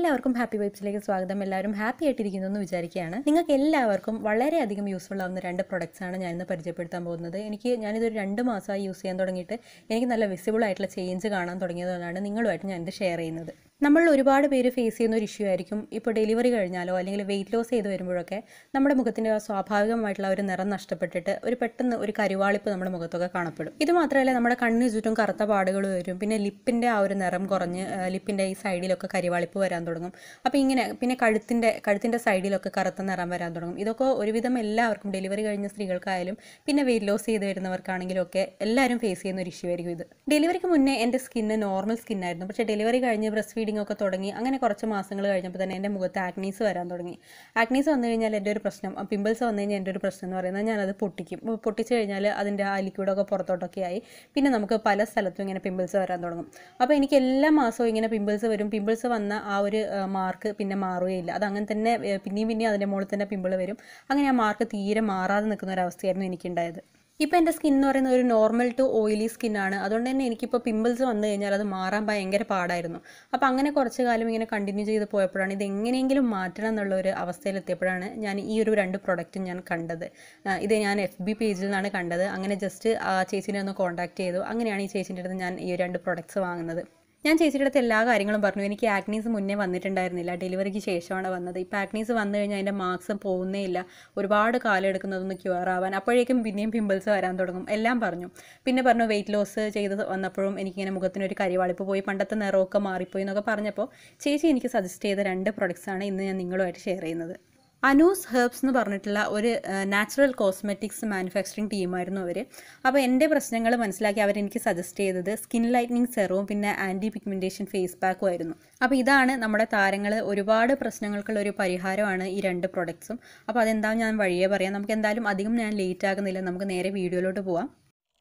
എല്ലാവർക്കും ഹാപ്പി വൈബ്സിലേക്ക് സ്വാഗതം എല്ലാവരും ഹാപ്പി ആയിട്ടിരിക്കുന്നു എന്ന് വിചാരിക്കുകയാണ് നിങ്ങൾക്ക് എല്ലാവർക്കും വളരെയധികം യൂസ്ഫുൾ ആവുന്ന രണ്ട് പ്രൊഡക്ട്സ് ആണ് ഞാൻ ഇന്ന് പരിചയപ്പെടുത്താൻ പോകുന്നത് എനിക്ക് ഞാനിതൊരു രണ്ട് മാസമായി യൂസ് ചെയ്യാൻ തുടങ്ങിയിട്ട് എനിക്ക് നല്ല വിസിബിൾ ആയിട്ടുള്ള ചേഞ്ച് കാണാൻ തുടങ്ങിയതുകൊണ്ടാണ് നിങ്ങളുമായിട്ട് ഞാൻ ഇത് ഷെയർ ചെയ്യുന്നത് നമ്മൾ ഒരുപാട് പേര് ഫേസ് ചെയ്യുന്ന ഒരു ഇഷ്യൂ ആയിരിക്കും ഇപ്പോൾ ഡെലിവറി കഴിഞ്ഞാലോ അല്ലെങ്കിൽ വെയിറ്റ് ലോസ് ചെയ്ത് വരുമ്പോഴൊക്കെ നമ്മുടെ മുഖത്തിൻ്റെ ആ സ്വാഭാവികമായിട്ടുള്ള ഒരു നിറം നഷ്ടപ്പെട്ടിട്ട് ഒരു പെട്ടെന്ന് ഒരു കരുവാളിപ്പ് നമ്മുടെ മുഖത്തൊക്കെ കാണപ്പെടും ഇത് മാത്രമല്ല നമ്മുടെ കണ്ണിന് ചുറ്റും കറുത്ത പാടുകൾ വരും പിന്നെ ലിപ്പിൻ്റെ ആ ഒരു നിറം കുറഞ്ഞ് ലിപ്പിൻ്റെ ഈ സൈഡിലൊക്കെ കരിവാളിപ്പ് വരാൻ തുടങ്ങും അപ്പോൾ ഇങ്ങനെ പിന്നെ കഴുത്തിൻ്റെ കഴുത്തിൻ്റെ സൈഡിലൊക്കെ കറുത്ത നിറം വരാൻ തുടങ്ങും ഇതൊക്കെ ഒരുവിധം എല്ലാവർക്കും ഡെലിവറി കഴിഞ്ഞ സ്ത്രീകൾക്കായാലും പിന്നെ വെയിറ്റ് ലോസ് ചെയ്ത് വരുന്നവർക്കാണെങ്കിലും ഒക്കെ എല്ലാവരും ഫേസ് ചെയ്യുന്ന ഒരു ഇഷ്യൂ ആയിരിക്കും ഇത് ഡെലിവറിക്ക് മുന്നേ എൻ്റെ സ്കിന്ന് നോർമൽ സ്കിന്നായിരുന്നു പക്ഷേ ഡെലിവറി കഴിഞ്ഞ് ബ്രസ്റ്റ് ഫീഡിംഗ് ഒക്കെ തുടങ്ങി അങ്ങനെ കുറച്ച് മാസങ്ങൾ കഴിഞ്ഞപ്പോൾ തന്നെ എൻ്റെ മുഖത്ത് ആക്നീസ് വരാൻ തുടങ്ങി ആക്നീസ് വന്നു കഴിഞ്ഞാൽ എൻ്റെ ഒരു പ്രശ്നം പിമ്പിൾസ് വന്നു കഴിഞ്ഞാൽ എൻ്റെ ഒരു പ്രശ്നം എന്ന് പറയുന്നത് ഞാനത് പൊട്ടിക്കും അപ്പോൾ പൊട്ടിച്ച് കഴിഞ്ഞാൽ അതിൻ്റെ ആ ലിക്വിഡൊക്കെ പുറത്തോട്ടൊക്കെ ആയി പിന്നെ നമുക്ക് പല സ്ഥലത്തും ഇങ്ങനെ പിമ്പിൾസ് വരാൻ തുടങ്ങും അപ്പോൾ എനിക്ക് എല്ലാ മാസവും ഇങ്ങനെ പിമ്പിൾസ് വരും പിമ്പിൾസ് വന്ന ആ ഒരു മാർക്ക് പിന്നെ മാറുകയില്ല അത് അങ്ങനെ തന്നെ ഏഹ്, പിന്നെയും പിന്നെയും അതിൻ്റെ മുകളിൽ തന്നെ പിമ്പിൾ വരും അങ്ങനെ ആ മാർക്ക് തീരെ മാറാതെ നിൽക്കുന്ന ഒരു അവസ്ഥയായിരുന്നു എനിക്കുണ്ടായത് ഇപ്പോൾ എൻ്റെ സ്കിൻ എന്ന് പറയുന്നത് ഒരു നോർമൽ ടു ഓയിലി സ്കിന്നാണ് അതുകൊണ്ട് തന്നെ എനിക്കിപ്പോൾ പിമ്പിൾസ് വന്നു കഴിഞ്ഞാൽ അത് മാറാൻ ഭയങ്കര പാടായിരുന്നു അപ്പോൾ അങ്ങനെ കുറച്ച് കാലം ഇങ്ങനെ കണ്ടിന്യൂ ചെയ്ത് പോയപ്പോഴാണ് ഇത് എങ്ങനെയെങ്കിലും മാറ്റണം എന്നുള്ള ഒരു അവസ്ഥയിലെത്തിയപ്പോഴാണ് ഞാൻ ഈ ഒരു രണ്ട് പ്രൊഡക്റ്റും ഞാൻ കണ്ടത് ആ, ഇത് ഞാൻ എഫ് ബി പേജിൽ നിന്നാണ് കണ്ടത് അങ്ങനെ ജസ്റ്റ് ആ ചേച്ചീനെ ഒന്ന് കോൺടാക്ട് ചെയ്തു അങ്ങനെയാണ് ഈ ചേച്ചീൻ്റെ അടുത്ത് ഞാൻ ഈ രണ്ട് പ്രൊഡക്ട്സ് വാങ്ങുന്നത് ഞാൻ ചേച്ചിയുടെ അടുത്ത് എല്ലാ കാര്യങ്ങളും പറഞ്ഞു എനിക്ക് ആക്നീസ് മുന്നേ വന്നിട്ടുണ്ടായിരുന്നില്ല ഡെലിവറിക്ക് ശേഷമാണ് വന്നത് ഇപ്പോൾ ആക്നീസ് വന്നു കഴിഞ്ഞാൽ അതിൻ്റെ മാർക്സ് പോകുന്നേ ഇല്ല ഒരുപാട് കാലം എടുക്കുന്നതൊന്ന് ക്യൂർ ആവാൻ അപ്പോഴേക്കും പിന്നെയും പിമ്പിൾസ് വരാൻ തുടങ്ങും എല്ലാം പറഞ്ഞു പിന്നെ പറഞ്ഞു വെയിറ്റ് ലോസ് ചെയ്ത് വന്നപ്പോഴും എനിക്കിങ്ങനെ മുഖത്തിനൊരു കരിവാളിപ്പ് പോയി പണ്ടത്തെ നിറമൊക്കെ മാറിപ്പോയി എന്നൊക്കെ പറഞ്ഞപ്പോൾ ചേച്ചി എനിക്ക് സജസ്റ്റ് ചെയ്ത രണ്ട് പ്രൊഡക്ട്സാണ് ഇന്ന് ഞാൻ നിങ്ങളുമായിട്ട് ഷെയർ ചെയ്യുന്നത് അനൂസ് ഹെർബ്സ് എന്ന് പറഞ്ഞിട്ടുള്ള ഒരു നാച്ചുറൽ കോസ്മെറ്റിക്സ് മാനുഫാക്ചറിങ് ടീമായിരുന്നു അവർ അപ്പോൾ എൻ്റെ പ്രശ്നങ്ങൾ മനസ്സിലാക്കി അവരെനിക്ക് സജസ്റ്റ് ചെയ്തത് സ്കിൻ ലൈറ്റനിങ് സെറവും പിന്നെ ആൻറ്റി പിഗ്മെൻറ്റേഷൻ ഫേസ് പാക്കും ആയിരുന്നു അപ്പോൾ ഇതാണ് നമ്മുടെ താരങ്ങൾ ഒരുപാട് പ്രശ്നങ്ങൾക്കുള്ള ഒരു പരിഹാരമാണ് ഈ രണ്ട് പ്രൊഡക്ട്സും അപ്പോൾ അതെന്താ ഞാൻ വഴിയേ പറയാം നമുക്ക് എന്തായാലും അധികം ഞാൻ ലേറ്റ് ആകുന്നില്ല നമുക്ക് നേരെ വീഡിയോയിലോട്ട് പോവാം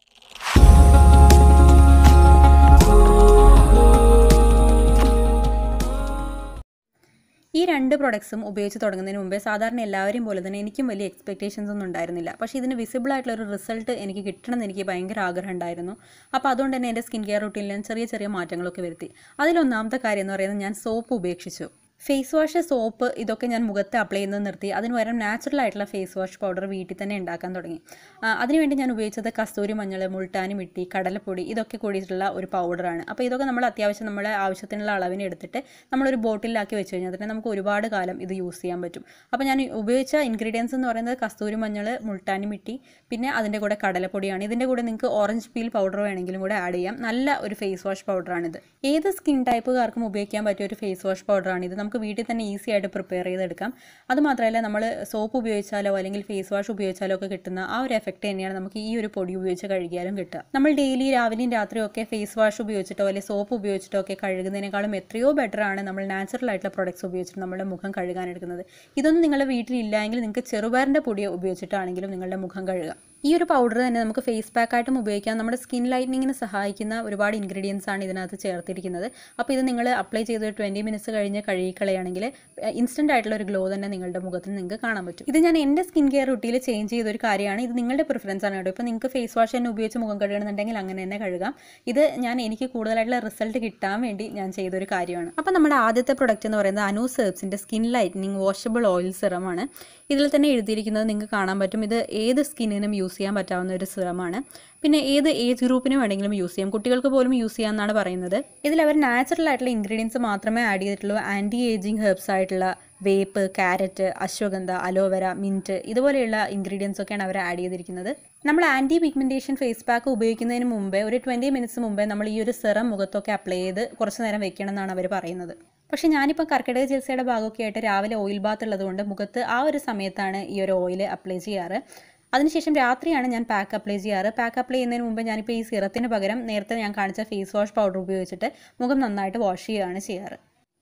ഈ രണ്ട് പ്രൊഡക്ട്സും ഉപയോഗിച്ച് തുടങ്ങുന്നതിന് മുമ്പേ സാധാരണ എല്ലാവരെയും പോലെ തന്നെ എനിക്കും വലിയ എക്സ്പെക്റ്റേഷൻസ് ഒന്നും ഉണ്ടായിരുന്നില്ല പക്ഷേ ഇതിന് വിസിബിൾ ആയിട്ടുള്ള ഒരു റിസൾട്ട് എനിക്ക് കിട്ടണമെന്ന് എനിക്ക് ഭയങ്കര ആഗ്രഹം ഉണ്ടായിരുന്നു അപ്പോൾ അതുകൊണ്ട് തന്നെ എൻ്റെ സ്കിൻ കെയർ റൂട്ടീനിൽ ഞാൻ ചെറിയ ചെറിയ മാറ്റങ്ങളൊക്കെ വരുത്തി അതിലൊന്നാമത്തെ കാര്യം എന്ന് പറയുന്നത് ഞാൻ സോപ്പ് ഉപേക്ഷിച്ചു ഫേസ് വാഷ് സോപ്പ് ഇതൊക്കെ ഞാൻ മുഖത്ത് അപ്ലൈ ചെയ്യുന്നത് നിർത്തി അതിന് പകരം നാച്ചുറൽ ആയിട്ടുള്ള ഫേസ് വാഷ് പൗഡർ വീട്ടിൽ തന്നെ ഉണ്ടാക്കാൻ തുടങ്ങി ആ, അതിനുവേണ്ടി ഞാൻ ഉപയോഗിച്ചത് കസ്തൂരി മഞ്ഞൾ മുൾട്ടാനി മിട്ടി കടലപ്പൊടി ഇതൊക്കെ കൂടിയിട്ടുള്ള ഒരു പൗഡറാണ് അപ്പോൾ ഇതൊക്കെ നമ്മൾ അത്യാവശ്യം നമ്മുടെ ആവശ്യത്തിനുള്ള അളവിന് എടുത്തിട്ട് നമ്മളൊരു ബോട്ടിലാക്കി വെച്ച് കഴിഞ്ഞാൽ തന്നെ നമുക്ക് ഒരുപാട് കാലം ഇത് യൂസ് ചെയ്യാൻ പറ്റും അപ്പോൾ ഞാൻ ഉപയോഗിച്ച ഇൻഗ്രീഡിയൻസ് എന്ന് പറയുന്നത് കസ്തൂരി മഞ്ഞൾ മുൾട്ടാനി മിട്ടി പിന്നെ അതിൻ്റെ കൂടെ കടലപ്പൊടിയാണ് ഇതിൻ്റെ കൂടെ നിങ്ങൾക്ക് ഓറഞ്ച് പീൽ പൗഡർ വേണമെങ്കിലും കൂടെ ആഡ് ചെയ്യാം നല്ല ഒരു ഫേസ് വാഷ് പൗഡറാണിത് ഏത് സ്കിൻ ടൈപ്പുകാർക്കും ഉപയോഗിക്കാൻ പറ്റിയ ഒരു ഫേസ് വാഷ് പൗഡറാണിത് നമുക്ക് വീട്ടിൽ തന്നെ ഈസി ആയിട്ട് പ്രിപ്പയർ ചെയ്തെടുക്കാം അത് മാത്രമല്ല നമ്മൾ സോപ്പ് ഉപയോഗിച്ചാലോ അല്ലെങ്കിൽ ഫേസ് വാഷ് ഉപയോഗിച്ചാലോ ഒക്കെ കിട്ടുന്ന ആ ഒരു എഫക്റ്റ് തന്നെയാണ് നമുക്ക് ഈ ഒരു പൊടി ഉപയോഗിച്ച് കഴുകിയാലും കിട്ടുക നമ്മൾ ഡെയിലി രാവിലെയും രാത്രിയും ഒക്കെ ഫേസ് വാഷ് ഉപയോഗിച്ചിട്ടോ അല്ലെങ്കിൽ സോപ്പ് ഉപയോഗിച്ചിട്ടോ ഒക്കെ കഴുകുന്നതിനേക്കാളും എത്രയോ ബെറ്റർ ആണ് നമ്മൾ നാച്ചുറൽ ആയിട്ടുള്ള പ്രൊഡക്ട്സ് ഉപയോഗിച്ചിട്ട് നമ്മുടെ മുഖം കഴുകാൻ എടുക്കുന്നത് ഇതൊന്നും നിങ്ങളുടെ വീട്ടിലില്ല എങ്കിൽ നിങ്ങൾക്ക് ചെറുപയറിൻ്റെ പൊടി ഉപയോഗിച്ചിട്ടാണെങ്കിലും നിങ്ങളുടെ മുഖം കഴുകുക ഈ ഒരു പൗഡർ തന്നെ നമുക്ക് ഫേസ് പാക്കായിട്ടും ഉപയോഗിക്കാം നമ്മുടെ സ്കിൻ ലൈറ്റനിങ്ങിന് സഹായിക്കുന്ന ഒരുപാട് ഇൻഗ്രീഡിയൻസ് ആണ് ഇതിനകത്ത് ചേർത്തിരിക്കുന്നത് അപ്പോൾ ഇത് നിങ്ങൾ അപ്ലൈ ചെയ്ത് ട്വൻറ്റി മിനിറ്റ്സ് കഴിഞ്ഞ് കഴുകിക്കളയാണെങ്കിൽ ഇൻസ്റ്റൻ്റ് ആയിട്ടുള്ള ഒരു ഗ്ലോ തന്നെ നിങ്ങളുടെ മുഖത്ത് നിങ്ങൾക്ക് കാണാൻ പറ്റും ഇത് ഞാൻ എൻ്റെ സ്കിൻ കെയർ റുട്ടീൽ ചേഞ്ച് ചെയ്ത ഒരു കാര്യമാണ് ഇത് നിങ്ങളുടെ പ്രിഫറൻസ് ആണ് കേട്ടോ ഇപ്പോൾ നിങ്ങൾക്ക് ഫേസ് വാഷ് തന്നെ ഉപയോഗിച്ച് മുഖം കഴുകണമെന്നുണ്ടെങ്കിൽ അങ്ങനെ തന്നെ കഴുകാം ഇത് ഞാൻ എനിക്ക് കൂടുതലായിട്ടുള്ള റിസൾട്ട് കിട്ടാൻ വേണ്ടി ഞാൻ ചെയ്തൊരു കാര്യമാണ് അപ്പോൾ നമ്മുടെ ആദ്യത്തെ പ്രൊഡക്റ്റ് എന്ന് പറയുന്നത് അനൂ സെർബ്സിൻ്റെ സ്കിൻ ലൈറ്റനിങ് വാഷബിൾ ഓയിൽ സിറമാണ് ഇതിൽ തന്നെ എഴുതിയിരിക്കുന്നത് നിങ്ങൾക്ക് കാണാൻ പറ്റും ഇത് ഏത് സ്കിന്നിനും യൂസ് ചെയ്യാൻ പറ്റാവുന്ന ഒരു സിറമാണ് പിന്നെ ഏത് ഏജ് ഗ്രൂപ്പിന് വേണമെങ്കിലും യൂസ് ചെയ്യാം കുട്ടികൾക്ക് പോലും യൂസ് ചെയ്യാമെന്നാണ് പറയുന്നത് ഇതിൽ അവർ നാച്ചുറൽ ആയിട്ടുള്ള ഇൻഗ്രീഡിയൻസ് മാത്രമേ ആഡ് ചെയ്തിട്ടുള്ളൂ ആൻറ്റി ഏജിങ് ഹെർബ്സ് ആയിട്ടുള്ള വേപ്പ് ക്യാരറ്റ് അശ്വഗന്ധ അലോവര മിൻറ്റ് ഇതുപോലെയുള്ള ഇൻഗ്രീഡിയൻസ് ഒക്കെയാണ് അവർ ആഡ് ചെയ്തിരിക്കുന്നത് നമ്മൾ ആൻറ്റി പിഗ്മെൻറ്റേഷൻ ഫേസ് പാക്ക് ഉപയോഗിക്കുന്നതിന് മുമ്പേ ഒരു ട്വൻറ്റി മിനിറ്റ്സ് മുമ്പേ നമ്മൾ ഈ ഒരു സിറം മുഖത്തൊക്കെ അപ്ലൈ ചെയ്ത് കുറച്ച് നേരം വെക്കണം എന്നാണ് അവർ പറയുന്നത് പക്ഷേ ഞാനിപ്പോൾ കർക്കിടക ചികിത്സയുടെ ഭാഗമൊക്കെ ആയിട്ട് രാവിലെ ഓയിൽ ബാത്ത് ഉള്ളതുകൊണ്ട് മുഖത്ത് ആ ഒരു സമയത്താണ് ഈ ഒരു ഓയിൽ അപ്ലൈ ചെയ്യാറ് അതിനുശേഷം രാത്രിയാണ് ഞാൻ പാക്ക് അപ്ലൈ ചെയ്യാറ് പാക്ക് അപ്ലൈ ചെയ്യുന്നതിന് മുമ്പ് ഞാനിപ്പോൾ ഈ സിറത്തിന് പകരം നേരത്തെ ഞാൻ കാണിച്ച ഫേസ് വാഷ് പൗഡർ ഉപയോഗിച്ചിട്ട് മുഖം നന്നായിട്ട് വാഷ് ചെയ്യുകയാണ് ചെയ്യാറ്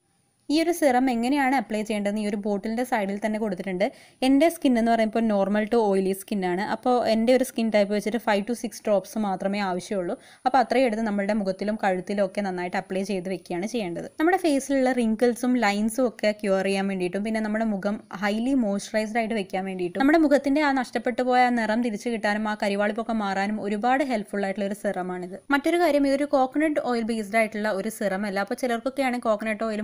ഈ ഒരു സിറം എങ്ങനെയാണ് അപ്ലൈ ചെയ്യേണ്ടതെന്ന് ഈ ഒരു ബോട്ടിലിൻ്റെ സൈഡിൽ തന്നെ കൊടുത്തിട്ടുണ്ട് എൻ്റെ സ്കിൻ എന്ന് പറയുമ്പോൾ നോർമൽ ടു ഓയിലി സ്കിന്നാണ് അപ്പോൾ എൻ്റെ ഒരു സ്കിൻ ടൈപ്പ് വെച്ചിട്ട് ഫൈവ് ടു സിക്സ് ഡ്രോപ്സ് മാത്രമേ ആവശ്യമുള്ളൂ അപ്പോൾ അത്രയും എടുത്ത് നമ്മുടെ മുഖത്തിലും കഴുത്തിലും ഒക്കെ നന്നായിട്ട് അപ്ലൈ ചെയ്ത് വെക്കുകയാണ് ചെയ്യേണ്ടത് നമ്മുടെ ഫേസിലുള്ള റിങ്കിൾസും ലൈൻസും ഒക്കെ ക്യൂർ ചെയ്യാൻ വേണ്ടിയിട്ടും പിന്നെ നമ്മുടെ മുഖം ഹൈലി മോയ്സ്ചറൈസ്ഡ് ആയിട്ട് വെക്കാൻ വേണ്ടിയിട്ടും നമ്മുടെ മുഖത്തിൻ്റെ ആ നഷ്ടപ്പെട്ടു പോയ ആ നിറം തിരിച്ചു കിട്ടാനും ആ കരിവാളിപ്പൊക്കെ മാറാനും ഒരുപാട് ഹെൽപ്ഫുൾ ആയിട്ടുള്ള ഒരു സിറമാണിത് മറ്റൊരു കാര്യം ഇതൊരു കോക്കനട്ട് ഓയിൽ ബേസ്ഡ് ആയിട്ടുള്ള ഒരു സിറം അല്ല അപ്പോൾ ചിലർക്കൊക്കെയാണ് കോക്കനട്ട് ഓയിൽ മുഖത്ത് തേച്ച്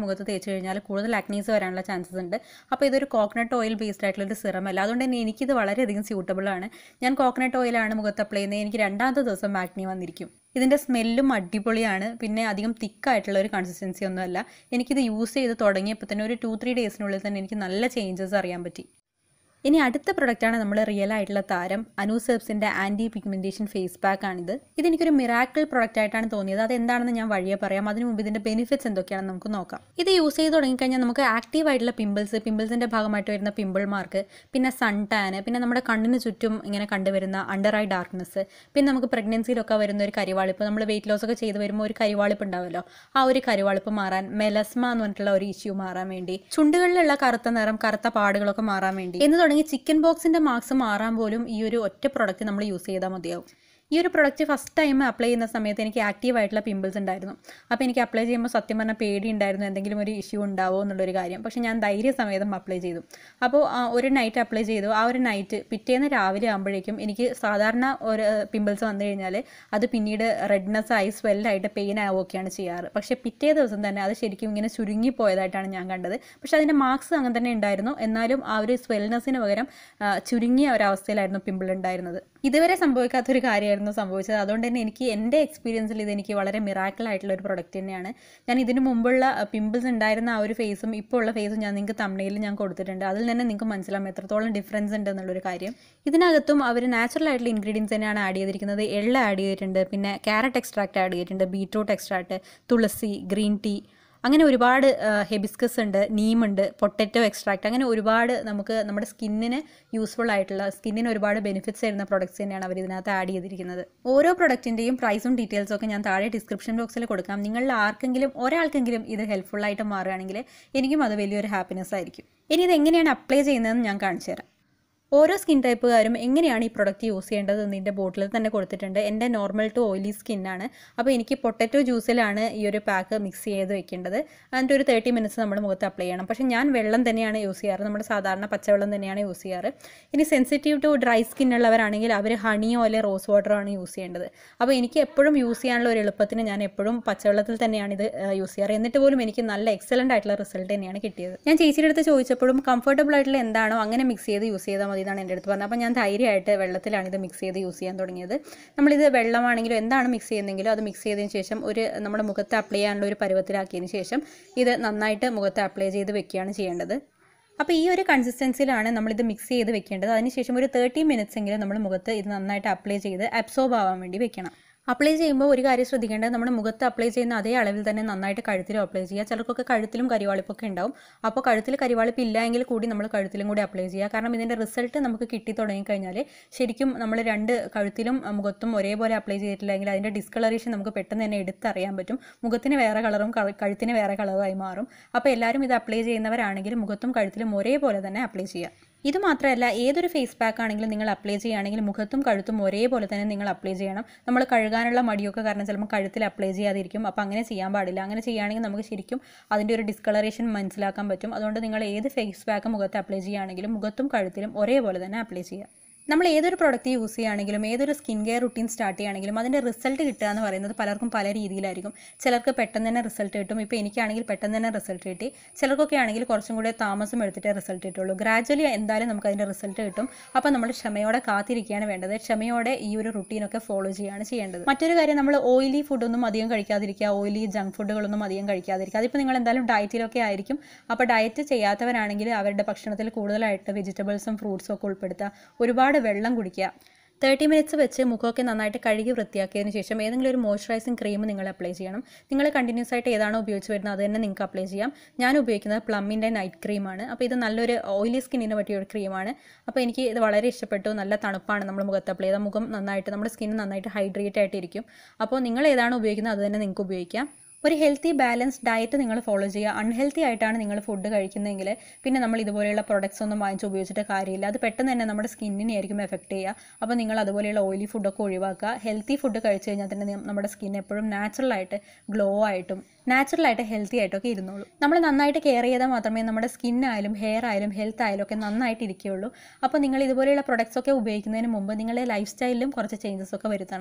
കഴിഞ്ഞാൽ കൂടുതൽ ആക്നീസ് വരാനുള്ള ചാൻസസ് ഉണ്ട് അപ്പോൾ ഇതൊരു കോക്കനട്ട് ഓയിൽ ബേസ്ഡ് ആയിട്ടുള്ള ഒരു സിറം അല്ല അതുകൊണ്ട് തന്നെ എനിക്കിത് വളരെയധികം സ്യൂട്ടബിൾ ആണ് ഞാൻ കോക്കനട്ട് ഓയിലാണ് മുഖത്ത് അപ്ലൈ ചെയ്യുന്നത് എനിക്ക് രണ്ടാമത്തെ ദിവസം ആക്നി വന്നിരിക്കും ഇതിൻ്റെ സ്മെല്ലും അടിപൊളിയാണ് പിന്നെ അധികം തിക്കായിട്ടുള്ള ഒരു കൺസിസ്റ്റൻസി ഒന്നുമല്ല എനിക്കിത് യൂസ് ചെയ്ത് തുടങ്ങിയപ്പോൾ തന്നെ ഒരു ടു ത്രീ ഡേയ്സിനുള്ളിൽ തന്നെ എനിക്ക് നല്ല ചേഞ്ചസ് അറിയാൻ പറ്റി ഇനി അടുത്ത പ്രൊഡക്റ്റാണ് നമ്മൾ റിയൽ ആയിട്ടുള്ള താരം അനൂസെബ്സിൻ്റെ ആൻറ്റി പിഗ്മെൻറ്റേഷൻ ഫേസ് പാക്ക് ആണിത് ഇതെനിക്കൊരു മിറാക്കിൾ പ്രൊഡക്റ്റ് ആയിട്ടാണ് തോന്നിയത് അത് എന്താണെന്ന് ഞാൻ വഴിയെ പറയാം അതിന് മുമ്പ് ഇതിൻ്റെ ബെനിഫിറ്റ്സ് എന്തൊക്കെയാണെന്ന് നമുക്ക് നോക്കാം ഇത് യൂസ് ചെയ്ത് തുടങ്ങിക്കഴിഞ്ഞാൽ നമുക്ക് ആക്റ്റീവ് ആയിട്ടുള്ള പിമ്പിൾസ് പിമ്പിൾസിൻ്റെ ഭാഗമായിട്ട് വരുന്ന പിമ്പിൾ മാർക്ക് പിന്നെ സൺ ടാന് പിന്നെ നമ്മുടെ കണ്ണിന് ചുറ്റും ഇങ്ങനെ കണ്ടുവരുന്ന അണ്ടർ ഐ ഡാർക്ക്നെസ് പിന്നെ നമുക്ക് പ്രഗ്നൻസിയിലൊക്കെ വരുന്ന ഒരു കരിവാളിപ്പ് നമ്മൾ വെയിറ്റ് ലോസ് ഒക്കെ ചെയ്ത് വരുമ്പോൾ ഒരു കരിവാളിപ്പ് ഉണ്ടാവുമല്ലോ ആ ഒരു കരിവാളിപ്പ് മാറാൻ മെലസ്മ എന്ന് പറഞ്ഞിട്ടുള്ള ഒരു ഇഷ്യൂ മാറാൻ വേണ്ടി ചുണ്ടുകളിലുള്ള കറുത്ത നിറം കറുത്ത പാടുകളൊക്കെ മാറാൻ വേണ്ടി എന്ന് തുടങ്ങി ചിക്കൻ ബോക്സിന്റെ മാർക്സ് മാറാൻ പോലും ഈ ഒരു ഒറ്റ പ്രൊഡക്റ്റ് നമ്മൾ യൂസ് ചെയ്താൽ മതിയാവും ഈ ഒരു പ്രൊഡക്റ്റ് ഫസ്റ്റ് ടൈം അപ്ലൈ ചെയ്യുന്ന സമയത്ത് എനിക്ക് ആക്റ്റീവ് ആയിട്ടുള്ള പിമ്പിൾസ് ഉണ്ടായിരുന്നു അപ്പോൾ എനിക്ക് അപ്ലൈ ചെയ്യുമ്പോൾ സത്യം പറഞ്ഞാൽ പേടി ഉണ്ടായിരുന്നു എന്തെങ്കിലും ഒരു ഇഷ്യൂ ഉണ്ടാവോ എന്നുള്ളൊരു കാര്യം പക്ഷേ ഞാൻ ധൈര്യസമേതം അപ്ലൈ ചെയ്തു അപ്പോൾ ആ, ഒരു നൈറ്റ് അപ്ലൈ ചെയ്തു ആ ഒരു നൈറ്റ് പിറ്റേന്ന് രാവിലെ ആകുമ്പോഴേക്കും എനിക്ക് സാധാരണ ഒരു പിമ്പിൾസ് വന്നു കഴിഞ്ഞാൽ അത് പിന്നീട് റെഡ്നെസ് ആയി സ്വെല്ലായിട്ട് പെയിൻ ആവുകയൊക്കെയാണ് ചെയ്യാറ് പക്ഷേ പിറ്റേ ദിവസം തന്നെ അത് ശരിക്കും ഇങ്ങനെ ചുരുങ്ങി പോയതായിട്ടാണ് ഞാൻ കണ്ടത് പക്ഷേ അതിൻ്റെ മാർക്സ് അങ്ങനെ തന്നെ ഉണ്ടായിരുന്നു എന്നാലും ആ ഒരു സ്വെൽനെസ്സിന് പകരം ആ, ചുരുങ്ങിയ ഒരവസ്ഥയിലായിരുന്നു പിമ്പിൾ ഉണ്ടായിരുന്നത് ഇതുവരെ സംഭവിക്കാത്തൊരു കാര്യമായിരുന്നു സംഭവിച്ചത് അതുകൊണ്ട് തന്നെ എനിക്ക് എൻ്റെ എക്സ്പീരിയൻസിൽ ഇത് എനിക്ക് വളരെ മിറാക്കിൾ ആയിട്ടുള്ള ഒരു പ്രൊഡക്റ്റ് തന്നെയാണ് ഞാൻ ഇതിന് മുമ്പുള്ള പിമ്പിൾസ് ഉണ്ടായിരുന്ന ആ ഒരു ഫേസും ഇപ്പോൾ ഉള്ള ഫേസും ഞാൻ നിങ്ങൾക്ക് തമിഴിൽ ഞാൻ കൊടുത്തിട്ടുണ്ട് അതിൽ തന്നെ നിങ്ങൾക്ക് മനസ്സിലാവും എത്രത്തോളം ഡിഫറൻസ് ഉണ്ട് എന്നുള്ളൊരു കാര്യം ഇതിനകത്തും അവർ നാച്ചുറൽ ആയിട്ടുള്ള ഇൻഗ്രീഡിയൻസ് തന്നെയാണ് ആഡ് ചെയ്തിരിക്കുന്നത് എള്ള ആഡ് ചെയ്തിട്ടുണ്ട് പിന്നെ ക്യാരറ്റ് എക്സ്ട്രാക്ട് ആഡ് ചെയ്തിട്ടുണ്ട് ബീട്രൂട്ട് എക്സ്ട്രാക്ട് തുളസി ഗ്രീൻ ടീ അങ്ങനെ ഒരുപാട് ഹെബിസ്കസ് ഉണ്ട് നീമുണ്ട് പൊട്ടറ്റോ എക്സ്ട്രാക്ട് അങ്ങനെ ഒരുപാട് നമുക്ക് നമ്മുടെ സ്കിന്നിന് യൂസ്ഫുൾ ആയിട്ടുള്ള സ്കിന്നിന് ഒരുപാട് ബെനിഫിറ്റ്സ് തരുന്ന പ്രൊഡക്ട്സ് തന്നെയാണ് അവർ ഇതിനകത്ത് ആഡ് ചെയ്തിരിക്കുന്നത് ഓരോ പ്രൊഡക്റ്റിൻ്റെയും പ്രൈസും ഡീറ്റെയിൽസും ഒക്കെ ഞാൻ താഴെ ഡിസ്ക്രിപ്ഷൻ ബോക്സിൽ കൊടുക്കാം നിങ്ങളിൽ ആർക്കെങ്കിലും ഒരാൾക്കെങ്കിലും ഇത് ഹെൽപ്ഫുൾ ആയിട്ട് മാറുകയാണെങ്കിൽ എനിക്കും അത് വലിയൊരു ഹാപ്പിനെസ് ആയിരിക്കും ഇനി ഇത് എങ്ങനെയാണ് അപ്ലൈ ചെയ്യുന്നതെന്ന് ഞാൻ കാണിച്ചു തരാം ഓരോ സ്കിൻ ടൈപ്പുകാരും എങ്ങനെയാണ് ഈ പ്രൊഡക്റ്റ് യൂസ് ചെയ്യേണ്ടത് എന്നതിൻ്റെ ബോട്ടിൽ തന്നെ കൊടുത്തിട്ടുണ്ട് എൻ്റെ നോർമൽ ടു ഓയിലി സ്കിന്നാണ് അപ്പോൾ എനിക്ക് പൊട്ടറ്റോ ജ്യൂസിലാണ് ഈ ഒരു പാക്ക് മിക്സ് ചെയ്ത് വെക്കേണ്ടത് എന്നിട്ട് ഒരു തേർട്ടി മിനിറ്റ്സ് നമ്മുടെ മുഖത്ത് അപ്ലൈ ചെയ്യണം പക്ഷേ ഞാൻ വെള്ളം തന്നെയാണ് യൂസ് ചെയ്യാറ് നമ്മുടെ സാധാരണ പച്ചവെള്ളം തന്നെയാണ് യൂസ് ചെയ്യാറ് ഇനി സെൻസിറ്റീവ് ടു ഡ്രൈ സ്കിൻ ഉള്ളവരാണെങ്കിൽ അവർ ഹണിയോ അല്ലെങ്കിൽ റോസ് വാട്ടറോ ആണ് യൂസ് ചെയ്യേണ്ടത് അപ്പോൾ എനിക്ക് എപ്പോഴും യൂസ് ചെയ്യാനുള്ള ഒരു എളുപ്പത്തിന് ഞാൻ എപ്പോഴും പച്ചവെള്ളത്തിൽ തന്നെയാണ് ഇത് യൂസ് ചെയ്യാറ് എന്നിട്ട് പോലും എനിക്ക് നല്ല എക്സലൻ്റ് ആയിട്ടുള്ള റിസൾട്ട് തന്നെയാണ് കിട്ടിയത് ഞാൻ ചേച്ചിയുടെ അടുത്ത് ചോദിച്ചപ്പോഴും കംഫർട്ടബിൾ ആയിട്ടുള്ള എന്താണോ അങ്ങനെ മിക്സ് ചെയ്ത് യൂസ് ചെയ്താൽ മതി എന്നാണ് എൻ്റെ അടുത്ത് പറഞ്ഞത് അപ്പോൾ ഞാൻ ധൈര്യമായിട്ട് വെള്ളത്തിലാണ് ഇത് മിക്സ് ചെയ്ത് യൂസ് ചെയ്യാൻ തുടങ്ങിയത് നമ്മളിത് വെള്ളമാണെങ്കിലും എന്താണ് മിക്സ് ചെയ്യുന്നതെങ്കിലും അത് മിക്സ് ചെയ്തതിന് ശേഷം ഒരു നമ്മുടെ മുഖത്ത് അപ്ലൈ ചെയ്യാനുള്ള ഒരു പരുവത്തിലാക്കിയതിന് ശേഷം ഇത് നന്നായിട്ട് മുഖത്ത് അപ്ലൈ ചെയ്ത് വെക്കുകയാണ് ചെയ്യേണ്ടത് അപ്പോൾ ഈ ഒരു കൺസിസ്റ്റൻസിയിലാണ് നമ്മളിത് മിക്സ് ചെയ്ത് വെക്കേണ്ടത് അതിനുശേഷം ഒരു തേർട്ടി മിനിറ്റ്സ് എങ്കിലും നമ്മൾ മുഖത്ത് ഇത് നന്നായിട്ട് അപ്ലൈ ചെയ്ത് അബ്സോർബ് ആവാൻ വേണ്ടി വെക്കണം അപ്ലൈ ചെയ്യുമ്പോൾ ഒരു കാര്യം ശ്രദ്ധിക്കേണ്ടത് നമ്മുടെ മുഖത്ത് അപ്ലൈ ചെയ്യുന്ന അതേ അളവിൽ തന്നെ നന്നായിട്ട് കഴുത്തിലും അപ്ലൈ ചെയ്യുക ചിലർക്കൊക്കെ കഴുത്തിലും കരിവാളിപ്പൊക്കെ ഉണ്ടാവും അപ്പോൾ കഴുത്തിൽ കരിവാളിപ്പ് ഇല്ല എങ്കിൽ കൂടി നമ്മൾ കഴുത്തിലും കൂടി അപ്ലൈ ചെയ്യുക കാരണം ഇതിൻ്റെ റിസൾട്ട് നമുക്ക് കിട്ടി തുടങ്ങിക്കഴിഞ്ഞാൽ ശരിക്കും നമ്മൾ രണ്ട് കഴുത്തിലും അഹ് മുഖത്തും ഒരേപോലെ അപ്ലൈ ചെയ്തിട്ടില്ലെങ്കിൽ അതിൻ്റെ ഡിസ്കളറേഷൻ നമുക്ക് പെട്ടെന്ന് തന്നെ എടുത്തറിയാൻ പറ്റും മുഖത്തിന് വേറെ കളറും ക- കഴുത്തിന് വേറെ കളറുമായി മാറും അപ്പോൾ എല്ലാവരും ഇത് അപ്ലൈ ചെയ്യുന്നവരാണെങ്കിൽ മുഖത്തും കഴുത്തിലും ഒരേപോലെ തന്നെ അപ്ലൈ ചെയ്യുക ഇത് മാത്രമല്ല ഏതൊരു ഫേസ് പാക്ക് ആണെങ്കിലും നിങ്ങൾ അപ്ലൈ ചെയ്യുകയാണെങ്കിൽ മുഖത്തും കഴുത്തും ഒരേപോലെ തന്നെ നിങ്ങൾ അപ്ലൈ ചെയ്യണം നമ്മൾ കഴുകാനുള്ള മടിയൊക്കെ കാരണം ചിലപ്പോൾ കഴുത്തിൽ അപ്ലൈ ചെയ്യാതിരിക്കും അപ്പോൾ അങ്ങനെ ചെയ്യാൻ പാടില്ല അങ്ങനെ ചെയ്യുകയാണെങ്കിൽ നമുക്ക് ശരിക്കും അതിൻ്റെ ഒരു ഡിസ്കളറേഷൻ മനസ്സിലാക്കാൻ പറ്റും അതുകൊണ്ട് നിങ്ങൾ ഏത് ഫേസ് പാക്ക് മുഖത്ത് അപ്ലൈ ചെയ്യുകയാണെങ്കിലും മുഖത്തും കഴുത്തിലും ഒരേപോലെ തന്നെ അപ്ലൈ ചെയ്യുക നമ്മൾ ഏതൊരു പ്രോഡക്റ്റ് യൂസ് ചെയ്യുകയാണെങ്കിലും ഏതൊരു സ്കിൻ കെയർ റുട്ടീൻ സ്റ്റാർട്ട് ചെയ്യുകയാണെങ്കിലും അതിൻ്റെ റിസൾട്ട് കിട്ടുക എന്ന് പറയുന്നത് പലർക്കും പല രീതിയിലായിരിക്കും ചിലർക്ക് പെട്ടെന്ന് തന്നെ റിസൾട്ട് കിട്ടും ഇപ്പോൾ എനിക്കാണെങ്കിൽ പെട്ടെന്ന് തന്നെ റിസൾട്ട് കിട്ടി ചിലർക്കൊക്കെ ആണെങ്കിൽ കുറച്ചും കൂടെ താമസം എടുത്തിട്ടേ റിസൾട്ട് കിട്ടുള്ളൂ ഗ്രാജ്വലി എന്തായാലും നമുക്ക് അതിൻ്റെ റിസൾട്ട് കിട്ടും അപ്പോൾ നമ്മൾ ക്ഷമയോടെ കാത്തിരിക്കുകയാണ് വേണ്ടത് ക്ഷമയോടെ ഈ ഒരു റുട്ടീനൊക്കെ ഫോളോ ചെയ്യുകയാണ് ചെയ്യേണ്ടത് മറ്റൊരു കാര്യം നമ്മൾ ഓയിലി ഫുഡൊന്നും അധികം കഴിക്കാതിരിക്കുക ഓയിലി ജങ്ക് ഫുഡുകളൊന്നും അധികം കഴിക്കാതിരിക്കുക അതിപ്പോൾ നിങ്ങൾ എന്തായാലും ഡയറ്റിലൊക്കെ ആയിരിക്കും അപ്പോൾ ഡയറ്റ് ചെയ്യാത്തവരാണെങ്കിൽ അവരുടെ ഭക്ഷണത്തിൽ കൂടുതലായിട്ട് വെജിറ്റബിൾസും ഫ്രൂട്ട്സും ഒക്കെ ഉൾപ്പെടുത്തുക ഒരുപാട് വെള്ളം കുടിക്കുക തേർട്ടി മിനിറ്റ്സ് വെച്ച് മുഖമൊക്കെ നന്നായിട്ട് കഴുകി വൃത്തിയാക്കിയതിന് ശേഷം ഏതെങ്കിലും ഒരു മോയ്സ്ചറൈസിങ് ക്രീം നിങ്ങൾ അപ്ലൈ ചെയ്യണം നിങ്ങൾ കണ്ടിന്യൂസ് ആയിട്ട് ഏതാണോ ഉപയോഗിച്ച് വരുന്നത് അത് തന്നെ നിങ്ങൾക്ക് അപ്ലൈ ചെയ്യാം ഞാൻ ഉപയോഗിക്കുന്നത് പ്ലമ്മിൻ്റെ നൈറ്റ് ക്രീമാണ് അപ്പോൾ ഇത് നല്ലൊരു ഓയിലി സ്കിന്നിന് പറ്റിയ ഒരു ക്രീമാണ് അപ്പോൾ എനിക്ക് ഇത് വളരെ ഇഷ്ടപ്പെട്ടു നല്ല തണുപ്പാണ് നമ്മൾ മുഖത്ത് അപ്ലൈ ചെയ്താൽ മുഖം നന്നായിട്ട് നമ്മുടെ സ്കിൻ നന്നായിട്ട് ഹൈഡ്രേറ്റ് ആയിട്ടിരിക്കും അപ്പോൾ നിങ്ങൾ ഏതാണോ ഉപയോഗിക്കുന്നത് അത് തന്നെ നിങ്ങൾക്ക് ഉപയോഗിക്കാം ഒരു ഹെൽത്തി ബാലൻസ് ഡയറ്റ് നിങ്ങൾ ഫോളോ ചെയ്യുക അൺഹെൽത്തി ആയിട്ടാണ് നിങ്ങൾ ഫുഡ് കഴിക്കുന്നതെങ്കിൽ പിന്നെ നമ്മൾ ഇതുപോലെയുള്ള പ്രൊഡക്ട്സ് ഒന്നും വാങ്ങിച്ച് ഉപയോഗിച്ചിട്ട് കാര്യമില്ല അത് പെട്ടെന്ന് തന്നെ നമ്മുടെ സ്കിന്നിനെ ആയിരിക്കും എഫക്റ്റ് ചെയ്യുക അപ്പോൾ നിങ്ങൾ അതുപോലെയുള്ള ഓയിലി ഫുഡൊക്കെ ഒഴിവാക്കുക ഹെൽത്തി ഫുഡ് കഴിച്ചു കഴിഞ്ഞാൽ തന്നെ നി- നമ്മുടെ സ്കിൻ എപ്പോഴും നാച്ചുറലായിട്ട് ഗ്ലോ ആയിട്ടും നാച്ചുറലായിട്ട് ഹെൽത്തി ആയിട്ടൊക്കെ ഇരുന്നോളൂ നമ്മൾ നന്നായിട്ട് കെയർ ചെയ്താൽ മാത്രമേ നമ്മുടെ സ്കിൻ ആയാലും ഹെയർ ആയാലും ഹെൽത്ത് ആയാലും ഒക്കെ നന്നായിട്ട് ഇരിക്കുകയുള്ളൂ അപ്പോൾ നിങ്ങൾ ഇതുപോലെയുള്ള പ്രൊഡക്ട്സ് ഒക്കെ ഉപയോഗിക്കുന്നതിന് മുമ്പ് നിങ്ങളുടെ ലൈഫ് സ്റ്റൈലിലും കുറച്ച് ചേഞ്ചസ് ഒക്കെ വരുത്തണം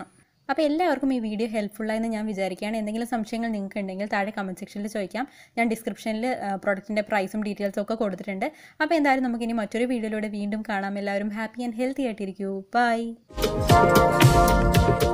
അപ്പോൾ എല്ലാവർക്കും ഈ വീഡിയോ ഹെൽപ്ഫുള്ളായെന്ന് ഞാൻ വിചാരിക്കുകയാണ് എന്തെങ്കിലും സംശയങ്ങൾ നിങ്ങൾക്ക് ഉണ്ടെങ്കിൽ താഴെ കമൻറ്റ് സെക്ഷനിൽ ചോദിക്കാം ഞാൻ ഡിസ്ക്രിപ്ഷനിൽ പ്രോഡക്റ്റിൻ്റെ പ്രൈസും ഡീറ്റെയിൽസും ഒക്കെ കൊടുത്തിട്ടുണ്ട് അപ്പോൾ എന്തായാലും നമുക്കിനി മറ്റൊരു വീഡിയോയിലൂടെ വീണ്ടും കാണാം എല്ലാവരും ഹാപ്പി ആൻഡ് ഹെൽത്തി ആയിട്ടിരിക്കൂ ബൈ